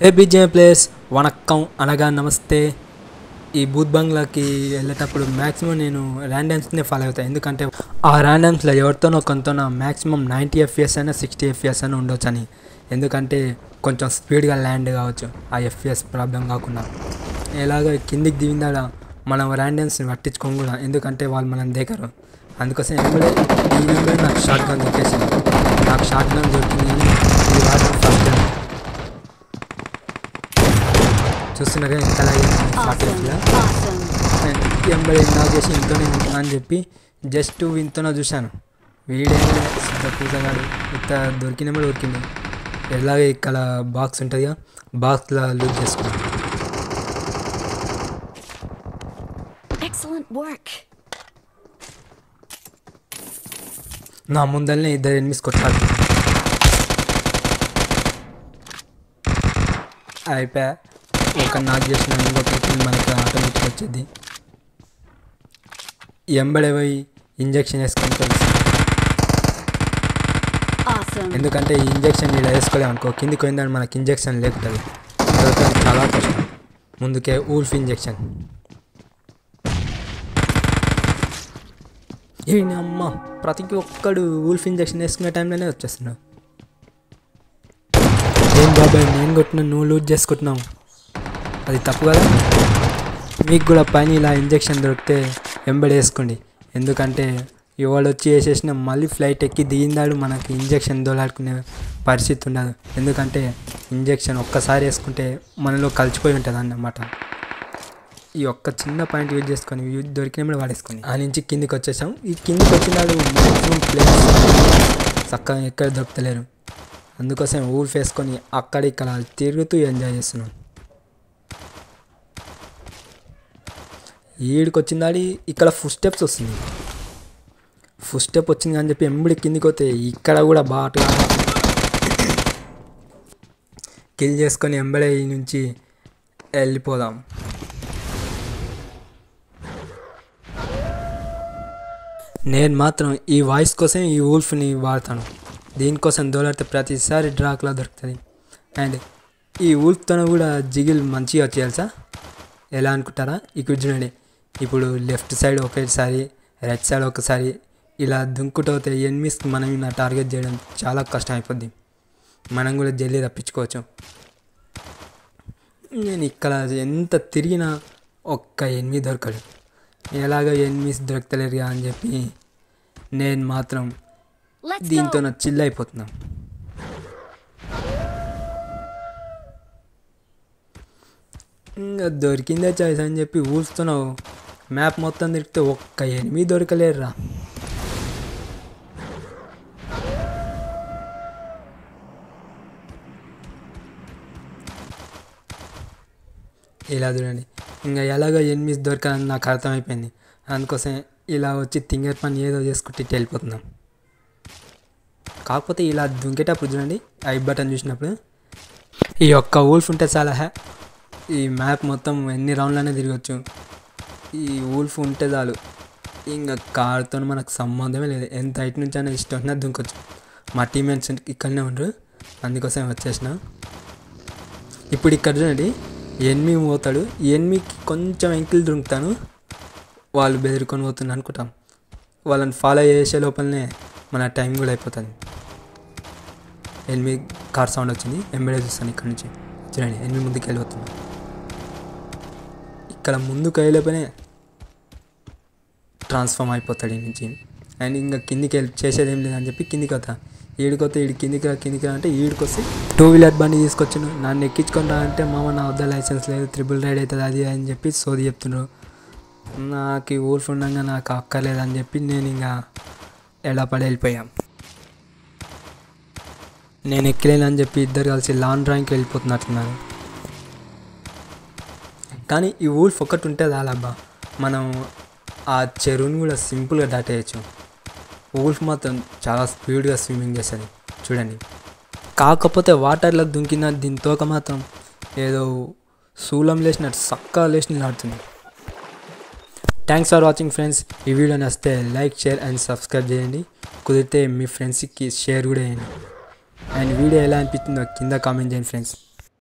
ఏ బీజే place vanakkam అనగా నమస్తే ఈ బూత్ బంగ్లాకి వెళ్ళేటప్పుడు మ్యాక్సిమం నేను ర్యాండమ్స్నే ఫాలో అవుతాను ఎందుకంటే ఆ ర్యాండమ్స్లో ఎవరితోనో కొంతనో మ్యాక్సిమం నైంటీ ఎఫ్పిఎస్ అయినా సిక్స్టీ ఎఫ్పిఎస్ అయినా ఉండొచ్చు అని ఎందుకంటే కొంచెం స్పీడ్గా ల్యాండ్ కావచ్చు ఆ ఎఫ్పిఎస్ ప్రాబ్లం కాకుండా ఎలాగ కిందికి దిగిందాడ మనం ర్యాండమ్స్ని పట్టించుకోం కూడా ఎందుకంటే వాళ్ళు మనం దేకరు అందుకోసం ఎంబడే ఈ ఎంబడే నాకు షార్ట్ గన్ దొరికేసింది నాకు షార్ట్ గన్ దొరికింది ఇది వాడడం ఫస్ట్ గన్ చూస్తున్నాగా ఎంత షార్ట్ గన్స్లో Awesome. Awesome. ఎంబడి నా చేసి ఇంతనే ఉంటా అని చెప్పి జస్ట్ ఇంతనో చూశాను వీడేమో సిద్ధ పూసగాడు ఇంత దొరికినప్పుడు దొరికింది ఎలాగే ఇక్కడ బాక్స్ ఉంటుంది కదా బాక్స్లో లూజ్ చేసుకున్నాను Excellent work. నా ముందరనే ఇద్దరు ఎనిమిస్ కొట్టాలి అయిపోయా ఒక నాకు చేసిన ఇంకొకటి మనకి ఆటోమేటిక్ వచ్చేది ఎంబడే పోయి ఇంజెక్షన్ వేసుకొని తెలుసు Awesome. ఎందుకంటే ఈ ఇంజెక్షన్ ఇలా వేసుకోలేము అనుకో కిందికి పోయిందని మనకి ఇంజెక్షన్ లేకుంటుంది దొరకడం చాలా కష్టం ముందుకే ఊల్ఫ్ ఇంజెక్షన్ ఏంటి అమ్మ ప్రతి ఒక్కడు ఊల్ఫ్ ఇంజెక్షన్ వేసుకునే టైంలోనే వచ్చేస్తున్నావు ఏం బాబాయ్ నేను కొట్టినా నువ్వు లూజ్ చేసుకుంటున్నావు అది తప్పు కదా మీకు కూడా పైన ఇలా ఇంజెక్షన్ దొరికితే వెంబడి వేసుకోండి ఎందుకంటే ఇవాళ వచ్చి వేసేసిన మళ్ళీ ఫ్లైట్ ఎక్కి దిగిందాడు మనకి ఇంజెక్షన్ దోలాడుకునే పరిస్థితి ఉండదు ఎందుకంటే ఇంజెక్షన్ ఒక్కసారి వేసుకుంటే మనలో కలిసిపోయి ఉంటుంది అన్నమాట ఈ ఒక్క చిన్న పాయింట్ యూజ్ చేసుకొని యూజ్ దొరికినప్పుడు వాడేసుకొని ఆ నుంచి కిందికి వచ్చేసాం ఈ కిందికి వచ్చినాడు మ్యాక్సిమం ప్లేస్ చక్కగా ఎక్కడ దొరుకుతలేరు అందుకోసం ఊల్ఫ్ వేసుకొని అక్కడ ఇక్కడ తిరుగుతూ ఎంజాయ్ చేస్తున్నాం ఈడికి వచ్చిందాడి ఇక్కడ ఫుడ్ స్టెప్స్ వస్తుంది ఫుడ్ స్టెప్ వచ్చింది అని చెప్పి ఎంబడి కిందికి పోతే ఇక్కడ కూడా బాగా కిల్ చేసుకొని ఎంబడే ఈ నుంచి వెళ్ళిపోదాం నేను మాత్రం ఈ వాయిస్ కోసం ఈ ఊల్ఫ్ని వాడతాను దీనికోసం దోలాడితే ప్రతిసారి డ్రాక్లా దొరుకుతుంది అండ్ ఈ ఊల్ఫ్తో కూడా జిగిల్ మంచిగా వచ్చేయాలి సార్ ఎలా అనుకుంటారా ఇక్కడ చూడండి ఇప్పుడు లెఫ్ట్ సైడ్ ఒకసారి రైట్ సైడ్ ఒకసారి ఇలా దుంకుతూ పోతే ఎనిమిస్కి మనం ఇలా టార్గెట్ చేయడం చాలా కష్టం అయిపోద్ది మనం కూడా జల్దీ తప్పించుకోవచ్చు నేను ఇక్కడ ఎంత తిరిగినా ఒక్క ఎనిమిది దొరకడు ఎలాగ ఎనిమిస్ దొరకలేరుగా అని చెప్పి నేను మాత్రం Let's దీంతో go. నా చిల్ అయిపోతున్నా ఇంకా దొరికిందే చాయిస్ అని చెప్పి ఊస్తున్నావు మ్యాప్ మొత్తం తిరిగితే ఒక్క ఎనిమిది దొరకలేరురా ఇలా చూడండి ఇంకా ఎలాగో ఎనిమిది దొరకాలని నాకు అర్థమైపోయింది అందుకోసం ఇలా వచ్చి తింగర్ పని ఏదో చేసుకుంటే ఇటు వెళ్ళిపోతున్నాం కాకపోతే ఇలా దుంకేటప్పుడు చూడండి ఐ బటన్ చూసినప్పుడు ఈ ఒక్క ఊల్ఫ్ ఉంటే చాలా హ్యా ఈ మ్యాప్ మొత్తం ఎన్ని రౌండ్లనే తిరగచ్చు ఈ ఊల్ఫ్ ఉంటే చాలు ఇంకా కార్తో మనకు సంబంధమే లేదు ఎంత హైట్ నుంచి అయినా ఇష్టం వచ్చినా దుంకొచ్చు మా టీమేట్స్ ఇక్కడనే ఉండరు అందుకోసం వచ్చేసిన ఇప్పుడు ఇక్కడ చూడండి ఎనిమి పోతాడు ఎనిమికి కొంచెం ఎంకిల్ దుంకుతాను వాళ్ళు బెదిరుకొని పోతున్నారు అనుకుంటాం వాళ్ళని ఫాలో చేసే లోపలనే మన టైం కూడా అయిపోతుంది ఎనిమిది కార్ సౌండ్ వచ్చింది ఎంబడే చూస్తాను ఇక్కడ నుంచి చూడండి ఎనిమిది ముందుకు వెళ్ళిపోతున్నా ఇక్కడ ముందుకు వెళ్ళిపోయినా ట్రాన్స్ఫార్మ్ అయిపోతాడు ఈ నుంచి అండ్ ఇంకా కిందికి వెళ్ళి చేసేది ఏం లేదని చెప్పి కిందికి వస్తా ఈడికొస్తే ఈడు కిందికి రా కిందికి రా అంటే ఈడికి వస్తే టూ వీలర్ బండి తీసుకొచ్చాను నన్ను ఎక్కించుకొని రా అంటే మామ నా వద్ద లైసెన్స్ లేదు త్రిబుల్ రైడ్ అవుతుంది అది అని చెప్పి సోది చెప్తున్నారు నాకు ఈ ఊర్ఫ్ ఉండగా నాకు అక్కర్లేదని చెప్పి నేను ఇంకా ఎలా పడి వెళ్ళిపోయాం నేను ఎక్కలేనని చెప్పి ఇద్దరు కలిసి లాంగ్ డ్రాయింగ్కి వెళ్ళిపోతున్నట్టున్నారు కానీ ఈ ఊల్ఫ్ ఒకటి ఉంటే చాలబ్బా మనం ఆ చెరువుని కూడా సింపుల్గా దాటేయచ్చు ఊల్ఫ్ మాత్రం చాలా స్పీడ్గా స్విమ్మింగ్ చేస్తుంది చూడండి కాకపోతే వాటర్లో దుంకిన దీని తోక మాత్రం ఏదో శూలం లేచినట్టు సక్కా లేచి ఆడుతుంది థ్యాంక్స్ ఫర్ వాచింగ్ ఫ్రెండ్స్ ఈ వీడియో నచ్చితే లైక్ షేర్ అండ్ సబ్స్క్రైబ్ చేయండి కుదిరితే మీ ఫ్రెండ్స్కి షేర్ కూడా చేయండి అండ్ వీడియో ఎలా అనిపించిందో కింద కామెంట్ చేయండి ఫ్రెండ్స్